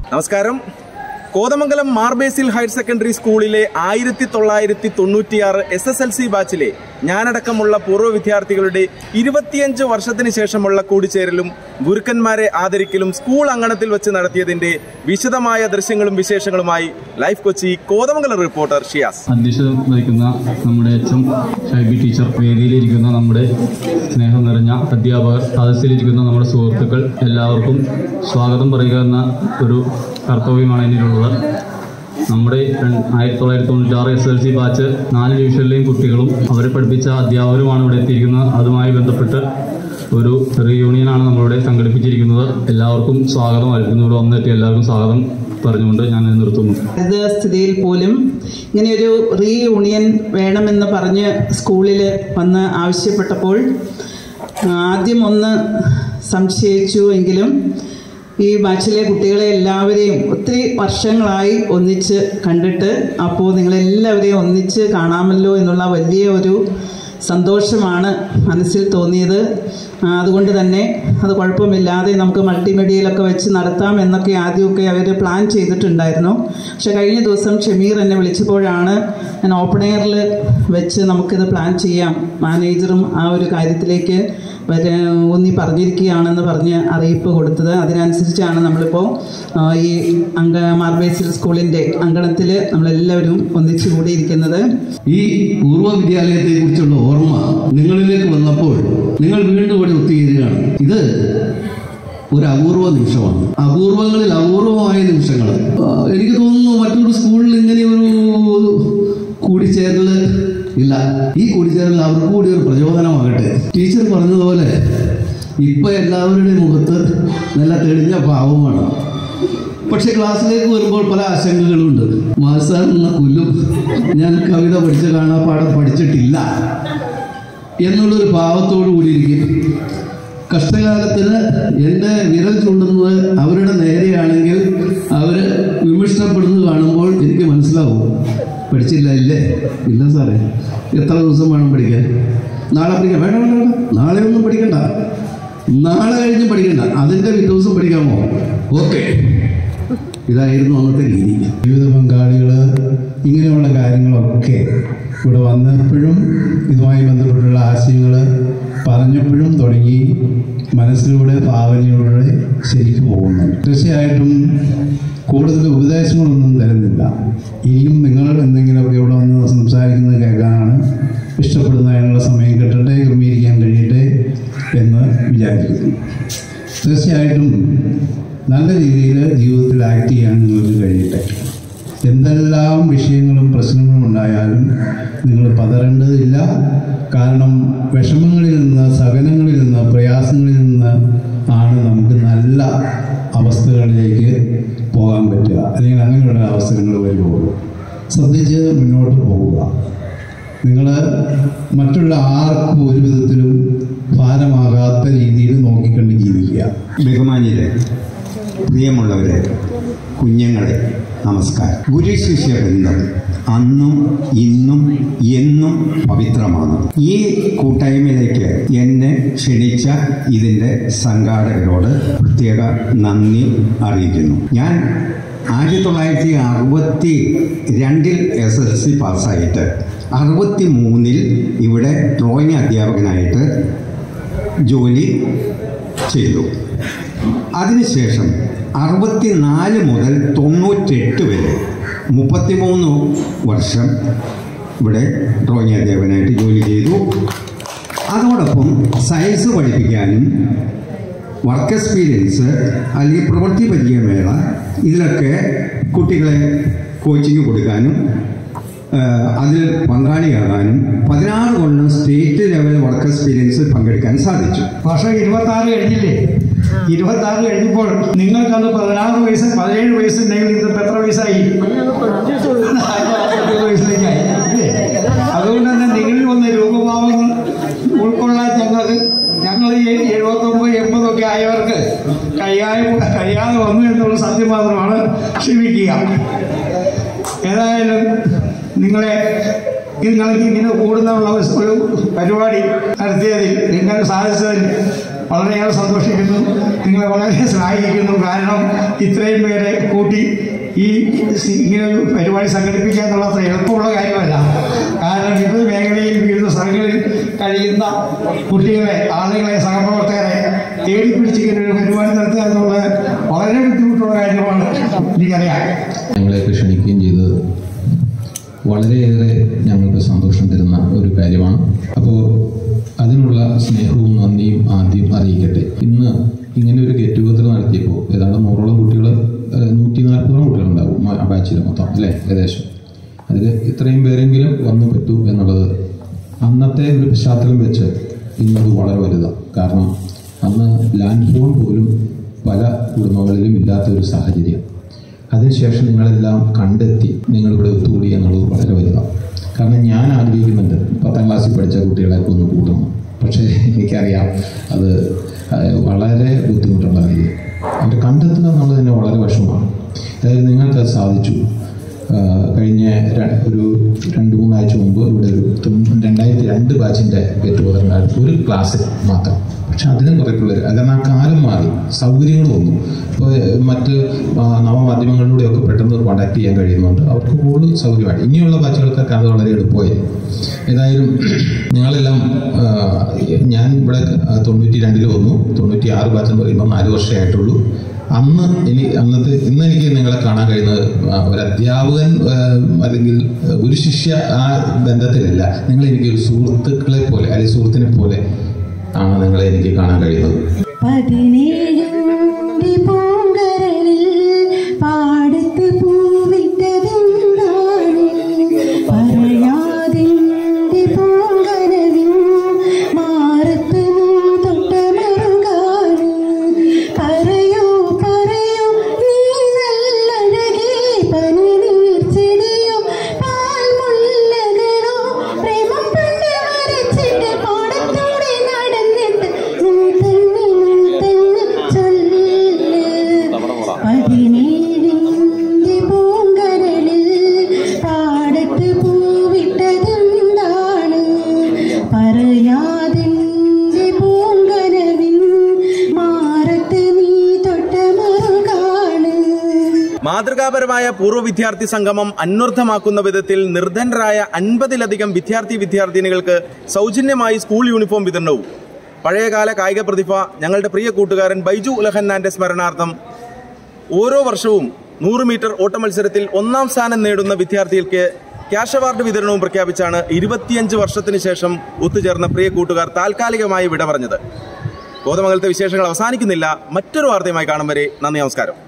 നമസ്കാരം Kothamangalam മാർബേസിൽ higher secondary സ്കൂളിലെ ആയിരത്തി തൊള്ളായിരത്തി തൊണ്ണൂറ്റിയാറ് എസ് എസ് എൽ സി ബാച്ചിലെ ഞാനടക്കമുള്ള പൂർവ്വ വിദ്യാർത്ഥികളുടെ ഇരുപത്തിയഞ്ച് വർഷത്തിന് ശേഷമുള്ള കൂടിച്ചേരലും ഗുരുക്കന്മാരെ ആദരിക്കലും സ്കൂൾ അങ്കണത്തിൽ വെച്ച് നടത്തിയതിന്റെ വിശദമായ ദൃശ്യങ്ങളും വിശേഷങ്ങളുമായി ലൈഫ് കൊച്ചി കോതമംഗലം റിപ്പോർട്ടർ ഷിയാസ് അധ്യക്ഷത വഹിക്കുന്ന നമ്മുടെ എച്ച് ഷൈബി ടീച്ചർ വേദിയിലിരിക്കുന്ന നമ്മുടെ സ്നേഹം നിറഞ്ഞ അധ്യാപകർ സദസ്സിലിരിക്കുന്ന നമ്മുടെ സുഹൃത്തുക്കൾ എല്ലാവർക്കും സ്വാഗതം പറയുക എന്ന ഒരു കർത്തവ്യമാണ് എന്നിലുള്ളത് നമ്മുടെ രണ്ട് ആയിരത്തി തൊള്ളായിരത്തി തൊണ്ണൂറ്റാറ് എസ് എൽ സി ബാച്ച് നാല് ഡിവിഷനിലെയും കുട്ടികളും അവരെ പഠിപ്പിച്ച അധ്യാപകരുമാണ് ഇവിടെ എത്തിയിരിക്കുന്നത് അതുമായി ബന്ധപ്പെട്ട് ഒരു റീയൂണിയനാണ് നമ്മളിവിടെ സംഘടിപ്പിച്ചിരിക്കുന്നത് എല്ലാവർക്കും സ്വാഗതം ആയിരിക്കുന്നു ഇവിടെ വന്നെത്തിയ എല്ലാവർക്കും സ്വാഗതം പറഞ്ഞുകൊണ്ട് ഞാൻ നിർത്തുന്നു ഇത് സ്ഥിതിയിൽ പോലും ഇങ്ങനെയൊരു റീയൂണിയൻ വേണമെന്ന് പറഞ്ഞ് സ്കൂളിൽ വന്ന് ആവശ്യപ്പെട്ടപ്പോൾ ആദ്യം ഒന്ന് സംശയിച്ചു എങ്കിലും ഈ ബാച്ചിലെ കുട്ടികളെ എല്ലാവരെയും ഒത്തിരി വർഷങ്ങളായി ഒന്നിച്ച് കണ്ടിട്ട് അപ്പോൾ നിങ്ങളെല്ലാവരെയും ഒന്നിച്ച് കാണാമല്ലോ എന്നുള്ള വലിയ ഒരു സന്തോഷമാണ് മനസ്സിൽ തോന്നിയത് ആ, അതുകൊണ്ട് തന്നെ അത് കുഴപ്പമില്ലാതെ നമുക്ക് മൾട്ടിമീഡിയയിലൊക്കെ വെച്ച് നടത്താം എന്നൊക്കെ ആദ്യമൊക്കെ അവർ പ്ലാൻ ചെയ്തിട്ടുണ്ടായിരുന്നു പക്ഷെ കഴിഞ്ഞ ദിവസം ഷമീർ എന്നെ വിളിച്ചപ്പോഴാണ് ഞാൻ ഓപ്പൺ എയറിൽ വെച്ച് നമുക്കിത് പ്ലാൻ ചെയ്യാം മാനേജറും ആ ഒരു കാര്യത്തിലേക്ക് വരെ ഊന്നി പറഞ്ഞിരിക്കുകയാണെന്ന് പറഞ്ഞ് അറിയിപ്പ് കൊടുത്തത് അതിനനുസരിച്ചാണ് നമ്മളിപ്പോൾ ആ, ഈ അങ്ക മാർബേസിൽ സ്കൂളിൻ്റെ അങ്കണത്തിൽ നമ്മളെല്ലാവരും ഒന്നിച്ചു കൂടിയിരിക്കുന്നത് ഈ പൂർവ്വ വിദ്യാലയത്തെ കുറിച്ചുള്ള ഓർമ്മ നിങ്ങളിലേക്ക് വന്നപ്പോൾ നിങ്ങൾ വീണ്ടും ഇവിടെ ഒത്തുചേരുകയാണ് ഇത് ഒരു അപൂർവ നിമിഷമാണ് അപൂർവങ്ങളിൽ അപൂർവമായ നിമിഷങ്ങൾ ആ, എനിക്ക് തോന്നുന്നു മറ്റൊരു സ്കൂളിൽ ഇങ്ങനെ ഒരു കൂടിച്ചേരൽ ഇല്ല ഈ കൂടിച്ചേരൽ അവർക്ക് കൂടി ഒരു പ്രചോദനമാകട്ടെ ടീച്ചർ പറഞ്ഞതുപോലെ ഇപ്പൊ എല്ലാവരുടെയും മുഖത്ത് നല്ല തെളിഞ്ഞ ഭാവമാണ് പക്ഷെ ക്ലാസ്സിലേക്ക് വരുമ്പോൾ പല ആശങ്കകളുണ്ട് മാസാർ എന്ന കൊല്ലും ഞാൻ കവിത പഠിച്ച കാണാപ്പാടം പഠിച്ചിട്ടില്ല എന്നുള്ളൊരു ഭാവത്തോടു കൂടിയിരിക്കും കഷ്ടകാലത്തിന് എൻ്റെ വിരൽ ചൂണ്ടുന്നത് അവരുടെ നേരെയാണെങ്കിൽ അവർ വിമർശനപ്പെടുന്നത് കാണുമ്പോൾ എനിക്ക് മനസ്സിലാവും പഠിച്ചില്ല ഇല്ലേ ഇല്ല സാറേ എത്ര ദിവസം വേണം പഠിക്കാൻ നാളെ പഠിക്കാം വേണ്ട വേണ്ട വേണ്ട നാളെ ഒന്നും പഠിക്കണ്ട നാളെ കഴിഞ്ഞ് പഠിക്കണ്ട അതിൻ്റെ പിറ്റേ ദിവസം പഠിക്കാമോ ഓക്കെ ഇതായിരുന്നു അന്നത്തെ രീതി ജീവിത പങ്കാളികൾ ഇങ്ങനെയുള്ള കാര്യങ്ങളൊക്കെ ഇവിടെ വന്നപ്പോഴും ഇതുമായി ബന്ധപ്പെട്ടുള്ള ആശയങ്ങൾ പറഞ്ഞപ്പോഴും തുടങ്ങി മനസ്സിലൂടെ ഭാവനയിലൂടെ ശരിക്കും പോകുന്നു തീർച്ചയായിട്ടും കൂടുതൽ ഉപദേശങ്ങളൊന്നും തരുന്നില്ല ഇനിയും നിങ്ങൾ എന്തെങ്കിലുമൊക്കെ ഇവിടെ വന്ന് സംസാരിക്കുന്നത് കേൾക്കാനാണ് ഇഷ്ടപ്പെടുന്നതിനുള്ള സമയം കിട്ടട്ടെ ക്രമീകരിക്കാൻ കഴിയട്ടെ എന്ന് വിചാരിക്കുന്നു തീർച്ചയായിട്ടും നല്ല രീതിയിൽ ജീവിതത്തിൽ ആക്ട് ചെയ്യാൻ നിങ്ങൾക്ക് കഴിയട്ടെ എന്തെല്ലാം വിഷയങ്ങളും പ്രശ്നങ്ങളും ഉണ്ടായാലും നിങ്ങൾ പതറേണ്ടതില്ല കാരണം വിഷമങ്ങളിൽ നിന്ന് സഹനങ്ങളിൽ നിന്ന് പ്രയാസങ്ങളിൽ നിന്ന് ആണ് നമുക്ക് നല്ല അവസ്ഥകളിലേക്ക് പോകാൻ പറ്റുക അല്ലെങ്കിൽ അങ്ങനെയുള്ള അവസരങ്ങൾ വരുമ്പോൾ ശ്രദ്ധിച്ച് മുന്നോട്ട് പോവുക നിങ്ങൾ മറ്റുള്ള ആർക്കും ഒരു വിധത്തിലും ഭാരമാകാത്ത രീതിയിൽ നോക്കിക്കണ്ട് ജീവിക്കുക ബഹുമാന്യരെ പ്രിയമുള്ളവരെ കുഞ്ഞുങ്ങളെ നമസ്കാരം ഗുരു ശിഷ്യ ബന്ധം അന്നും ഇന്നും എന്നും പവിത്രമാണ് ഈ കൂട്ടായ്മയിലേക്ക് എന്നെ ക്ഷണിച്ച ഇതിൻ്റെ സംഘാടകരോട് പ്രത്യേക നന്ദി അറിയിക്കുന്നു ഞാൻ ആയിരത്തി തൊള്ളായിരത്തി അറുപത്തി രണ്ടിൽ എസ് എൽ സി പാസ്സായിട്ട് അറുപത്തി മൂന്നിൽ ഇവിടെ ഡ്രോയിങ് അധ്യാപകനായിട്ട് ജോലി ചെയ്തു അതിനുശേഷം അറുപത്തിനാല് മുതൽ തൊണ്ണൂറ്റെട്ട് വരെ മുപ്പത്തിമൂന്ന് വർഷം ഇവിടെ ഡ്രോയിങ് അധ്യാപകനായിട്ട് ജോലി ചെയ്തു അതോടൊപ്പം സയൻസ് പഠിപ്പിക്കാനും വർക്ക് എക്സ്പീരിയൻസ് അല്ലെങ്കിൽ പ്രവൃത്തി പരിചയമേള ഇതിലൊക്കെ കുട്ടികളെ കോച്ചിങ് കൊടുക്കാനും ആ, അതിൽ പങ്കാളിയാകാനും പതിനാറ് കൊല്ലം സ്റ്റേറ്റ് ലെവൽ വർക്ക് എക്സ്പീരിയൻസിൽ പങ്കെടുക്കാൻ സാധിച്ചു വർഷം ഇരുപത്തി ആറ് കഴിഞ്ഞില്ലേ ഇരുപത്തി ആറ് കഴിഞ്ഞപ്പോൾ നിങ്ങൾക്കന്ന് പതിനാറ് വയസ്സ് പതിനേഴ് വയസ്സുണ്ടെങ്കിൽ ഇതിപ്പോൾ എത്ര വയസ്സായി നാൽപ്പത് വയസ്സിലേക്കായി അല്ലേ അതുകൊണ്ട് തന്നെ നിങ്ങളിൽ വന്ന രൂപഭാവങ്ങൾ ഉൾക്കൊള്ളാൻ ഞങ്ങൾക്ക് ഞങ്ങൾ ഈ എഴുപത്തൊമ്പത് എൺപതൊക്കെ ആയവർക്ക് കഴിയാതെ കഴിയാതെ വന്നു എന്നുള്ള സത്യം മാത്രമാണ് ക്ഷമിക്കുക ഏതായാലും നിങ്ങളെ നിങ്ങൾക്ക് ഇങ്ങനെ കൂടുന്നുള്ള ഒരു പരിപാടി നടത്തിയതിൽ നിങ്ങൾ സാധിച്ചതിൽ വളരെയേറെ സന്തോഷിക്കുന്നു നിങ്ങളെ വളരെ സഹായിക്കുന്നു കാരണം ഇത്രയും പേരെ കൂട്ടി ഈ സി- ഇങ്ങനെ ഒരു പരിപാടി സംഘടിപ്പിക്കുക എന്നുള്ളത് അത്ര എളുപ്പമുള്ള കാര്യമല്ല കാരണം വിവിധ മേഖലയിൽ വിവിധ സ്ഥലങ്ങളിൽ കഴിയുന്ന കുട്ടികളെ ആളുകളെ സഹപ്രവർത്തകരെ തേടി പിടിച്ച് ഇങ്ങനെ ഒരു പരിപാടി നടത്തുക എന്നുള്ളത് വളരെ ബുദ്ധിമുട്ടുള്ള കാര്യമാണ് എനിക്കറിയാം ഞങ്ങളെയൊക്കെ ക്ഷണിക്കുകയും ചെയ്തത് വളരെയേറെ ഞങ്ങൾക്ക് സന്തോഷം തരുന്ന ഒരു കാര്യമാണ് അപ്പോൾ അതിനുള്ള സ്നേഹവും നന്ദിയും ആദ്യം അറിയിക്കട്ടെ ഇന്ന് ഇങ്ങനെ ഒരു ഗെറ്റ് ടുഗദർ നടത്തിയപ്പോൾ ഏതാണ്ട് നൂറോളം കുട്ടികൾ നൂറ്റി നാൽപ്പതോളം കുട്ടികളുണ്ടാവും ആ ബാച്ചിൽ മൊത്തം അല്ലേ ഏകദേശം അതിൽ ഇത്രയും പേരെങ്കിലും വന്നു പറ്റൂ എന്നുള്ളത് അന്നത്തെ ഒരു പശ്ചാത്തലം വെച്ച് ഇന്നത് വളരെ വലുതാണ് കാരണം അന്ന് ലാൻഡ് ഫോൺ പോലും പല കുടുംബങ്ങളിലും ഇല്ലാത്ത ഒരു സാഹചര്യം അതിനുശേഷം നിങ്ങളെല്ലാം കണ്ടെത്തി നിങ്ങളിവിടെ ഒത്തുകൂടി എന്നുള്ളത് വളരെ വലുതാണ് കാരണം ഞാൻ ആഗ്രഹിക്കുന്നുണ്ട് പത്താം ക്ലാസ്സിൽ പഠിച്ച കുട്ടികളെയൊക്കെ ഒന്ന് കൂട്ടണം പക്ഷേ എനിക്കറിയാം അത് ഏഹ്, വളരെ ബുദ്ധിമുട്ടുള്ള കാര്യം അവരെ കണ്ടെത്തുക എന്നുള്ളത് തന്നെ വളരെ വിഷമമാണ് അതായത് നിങ്ങൾക്കത് സാധിച്ചു ആഹ്, കഴിഞ്ഞ ര- ഒരു രണ്ട് മൂന്നാഴ്ച മുമ്പ് ഇവിടെ ഒരു തൊണ്ണൂ- രണ്ടായിരത്തി രണ്ട് ബാച്ചിൻ്റെ ഗെറ്റ് ടുഗദറിനായിരുന്നു ഒരു ക്ലാസ്സിൽ മാത്രം പക്ഷെ അതിനും കുറേ പിള്ളേർ കാരണം ആ കാലം മാറി സൗകര്യങ്ങൾ വന്നു ഇപ്പോൾ മറ്റ് ആ, നവമാധ്യമങ്ങളിലൂടെയൊക്കെ പെട്ടെന്ന് കോണ്ടാക്ട് ചെയ്യാൻ കഴിയുന്നുണ്ട് അവർക്ക് കൂടുതൽ സൗകര്യമായി ഇനിയുള്ള ബാച്ചുകൾക്കൊക്കെ അത് വളരെ എളുപ്പമായി ഏതായാലും നിങ്ങളെല്ലാം ആ, ഞാൻ ഇവിടെ തൊണ്ണൂറ്റി രണ്ടിൽ വന്നു തൊണ്ണൂറ്റി ആറ് ബാച്ച് എന്ന് പറയുമ്പോൾ നാല് വർഷമേ ആയിട്ടുള്ളൂ അന്ന് ഇനി അന്നത്തെ ഇന്ന് എനിക്ക് നിങ്ങളെ കാണാൻ കഴിയുന്നത് ആ, ഒരു അധ്യാപകൻ ആ, അല്ലെങ്കിൽ ഒരു ശിഷ്യ ആ ബന്ധത്തിലല്ല നിങ്ങൾ എനിക്ക് ഒരു സുഹൃത്തുക്കളെ പോലെ അല്ലെങ്കിൽ സുഹൃത്തിനെ പോലെ ആണ് നിങ്ങളെ എനിക്ക് കാണാൻ കഴിയുന്നത് പതിനേഴിന്റെ പൂങ്കരളിൽ പാടത്ത് പൂവിട്ടതെന്താണ് പറയാതിന്റെ പൂങ്കരവിൽ മാറത്ത് നീ തൊട്ട മറുകാണ് പറയൂ പറയൂ നീ നല്ലഴകേ പനിനീർ ചെടിയോ പാൽമുല്ലകളോ പ്രേമം പണ്ട് വരച്ചിട്ട് പാടത്തൂടെ നടന്നിട്ട് നീ തന്നെ നീ തന്നെ ചൊല്ല് പതിനേഴിന്റെ പൂങ്കരളിൽ പാടത്ത് പൂവിട്ടതെന്താണ് പറയാതിന്റെ പൂങ്കരവിൻ മാറത്ത് നീ തൊട്ട മറുകാണ് മാതൃകാപരമായ പൂർവ്വ വിദ്യാർത്ഥി സംഗമം അന്വർത്ഥമാക്കുന്ന വിധത്തിൽ നിർധനരായ അൻപതിലധികം വിദ്യാർത്ഥി വിദ്യാർത്ഥിനികൾക്ക് സൗജന്യമായി സ്കൂൾ യൂണിഫോം വിതരണവും പഴയകാല കായിക പ്രതിഭ ഞങ്ങളുടെ പ്രിയ കൂട്ടുകാരൻ ബൈജു ഉലഹന്നാന്റെ സ്മരണാർത്ഥം ഓരോ വർഷവും നൂറ് മീറ്റർ ഓട്ട മത്സരത്തിൽ ഒന്നാം സ്ഥാനം നേടുന്ന വിദ്യാർത്ഥികൾക്ക് ക്യാഷ് അവാർഡ് വിതരണവും പ്രഖ്യാപിച്ചാണ് ഇരുപത്തിയഞ്ച് വർഷത്തിന് ശേഷം ഒത്തുചേർന്ന പ്രിയ കൂട്ടുകാർ താൽക്കാലികമായി വിട പറഞ്ഞത് കോതമംഗലത്തെ വിശേഷങ്ങൾ അവസാനിക്കുന്നില്ല മറ്റൊരു വാർത്തയുമായി കാണും വരെ നന്ദി നമസ്കാരം